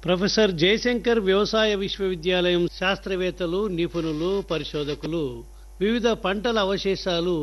professor Jayashankar వ్యవసాయ విశ్వవిద్యాలయం శాస్త్రవేత్తలు నిపుణులు పరిశోధకులు వివిధ పంటల అవశేషాలు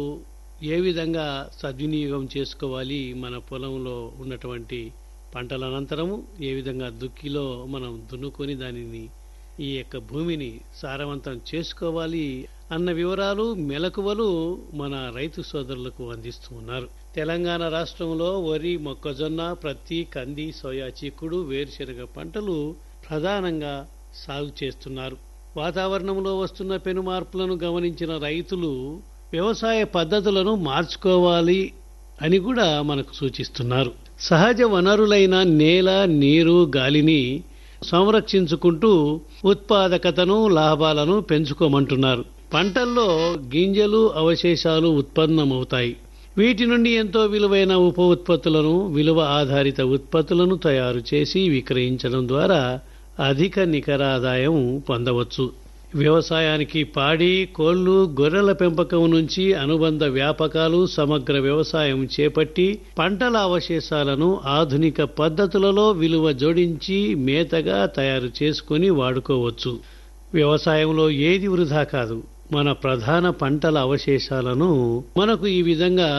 ఏ విధంగా సద్వినియోగం చేసుకోవాలి మన పొలంలో ఉన్నటువంటి పంటల అనంతరము ఏ విధంగా దుక్కిలో మనం దున్నుకొని దానిని ఈ యొక్క భూమిని సారవంతం చేసుకోవాలి అన్న వివరాలు మెలకువలు మన రైతు సోదరులకు అందిస్తూ ఉన్నారు తెలంగాణ రాష్ట్రంలో వరి మొక్కజొన్న ప్రత్తి కంది సోయా చిక్కుడు వేరుశెనగ పంటలు ప్రధానంగా సాగు చేస్తున్నారు వాతావరణంలో వస్తున్న పెను మార్పులను గమనించిన రైతులు వ్యవసాయ పద్ధతులను మార్చుకోవాలి అని కూడా మనకు సూచిస్తున్నారు సహజ వనరులైన నేల నీరు గాలిని సంరక్షించుకుంటూ ఉత్పాదకతను లాభాలను పెంచుకోమంటున్నారు పంటల్లో గింజలు అవశేషాలు ఉత్పన్నమవుతాయి వీటి నుండి ఎంతో విలువైన ఉప ఉత్పత్తులను విలువ ఆధారిత ఉత్పత్తులను తయారు చేసి విక్రయించడం ద్వారా అధిక నికరాదాయం పొందవచ్చు వ్యవసాయానికి పాడి కోళ్లు గొర్రెల పెంపకం నుంచి అనుబంధ వ్యాపకాలు సమగ్ర వ్యవసాయం చేపట్టి పంటల అవశేషాలను ఆధునిక పద్ధతులలో విలువ జోడించి మేతగా తయారు చేసుకుని వాడుకోవచ్చు వ్యవసాయంలో ఏది వృధా కాదు మన ప్రధాన పంటల అవశేషాలను మనకు ఈ విధంగా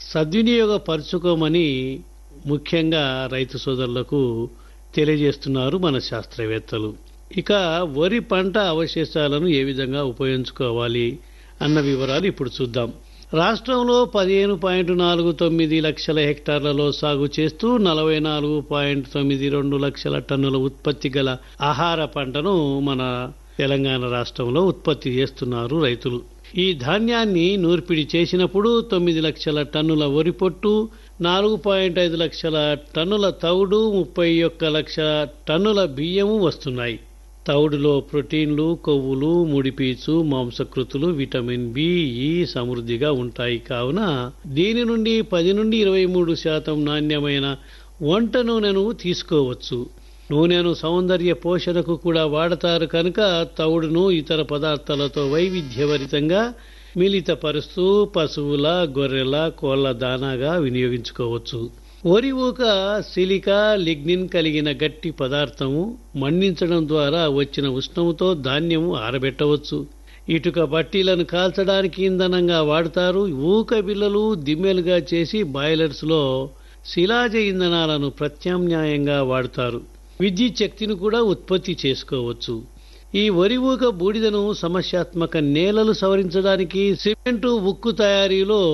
సద్వినియోగపరుచుకోమని ముఖ్యంగా రైతు సోదరులకు తెలియజేస్తున్నారు మన శాస్త్రవేత్తలు ఇక వరి పంట అవశేషాలను ఏ విధంగా ఉపయోగించుకోవాలి అన్న వివరాలు ఇప్పుడు చూద్దాం రాష్ట్రంలో పదిహేను పాయింట్ నాలుగు తొమ్మిది లక్షల హెక్టార్లలో సాగు చేస్తూ నలభై నాలుగు పాయింట్ తొమ్మిది రెండు లక్షల టన్నుల ఉత్పత్తి గల ఆహార పంటను మన తెలంగాణ రాష్ట్రంలో ఉత్పత్తి చేస్తున్నారు రైతులు ఈ ధాన్యాన్ని నూర్పిడి చేసినప్పుడు తొమ్మిది లక్షల టన్నుల వరి పొట్టు నాలుగు పాయింట్ ఐదు లక్షల టన్నుల తౌడు ముప్పై ఒక్క లక్షల టన్నుల బియ్యము వస్తున్నాయి తౌడులో ప్రోటీన్లు కొవ్వులు ముడిపీచు మాంసకృతులు విటమిన్ బి ఈ సమృద్ధిగా ఉంటాయి కావున దీని నుండి పది నుండి ఇరవై మూడు శాతం నాణ్యమైన వంట నూనెను తీసుకోవచ్చు నూనెను సౌందర్య పోషణకు కూడా వాడతారు కనుక తౌడును ఇతర పదార్థాలతో వైవిధ్యభరితంగా మిళితపరుస్తూ పశువుల గొర్రెల కోళ్ల దానాగా వినియోగించుకోవచ్చు వరి ఊక సిలికా లిగ్నిన్ కలిగిన గట్టి పదార్థము మండించడం ద్వారా వచ్చిన ఉష్ణముతో ధాన్యము ఆరబెట్టవచ్చు ఇటుక బట్టీలను కాల్చడానికి ఇంధనంగా వాడతారు ఊక బిల్లలు దిమ్మెలుగా చేసి బాయిలర్స్లో శిలాజ ఇంధనాలను ప్రత్యామ్నాయంగా వాడతారు విద్యుత్ శక్తిని కూడా ఉత్పత్తి చేసుకోవచ్చు ఈ వరి ఊక బూడిదను సమస్యాత్మక నేలలు సవరించడానికి సిమెంటు ఉక్కు తయారీలో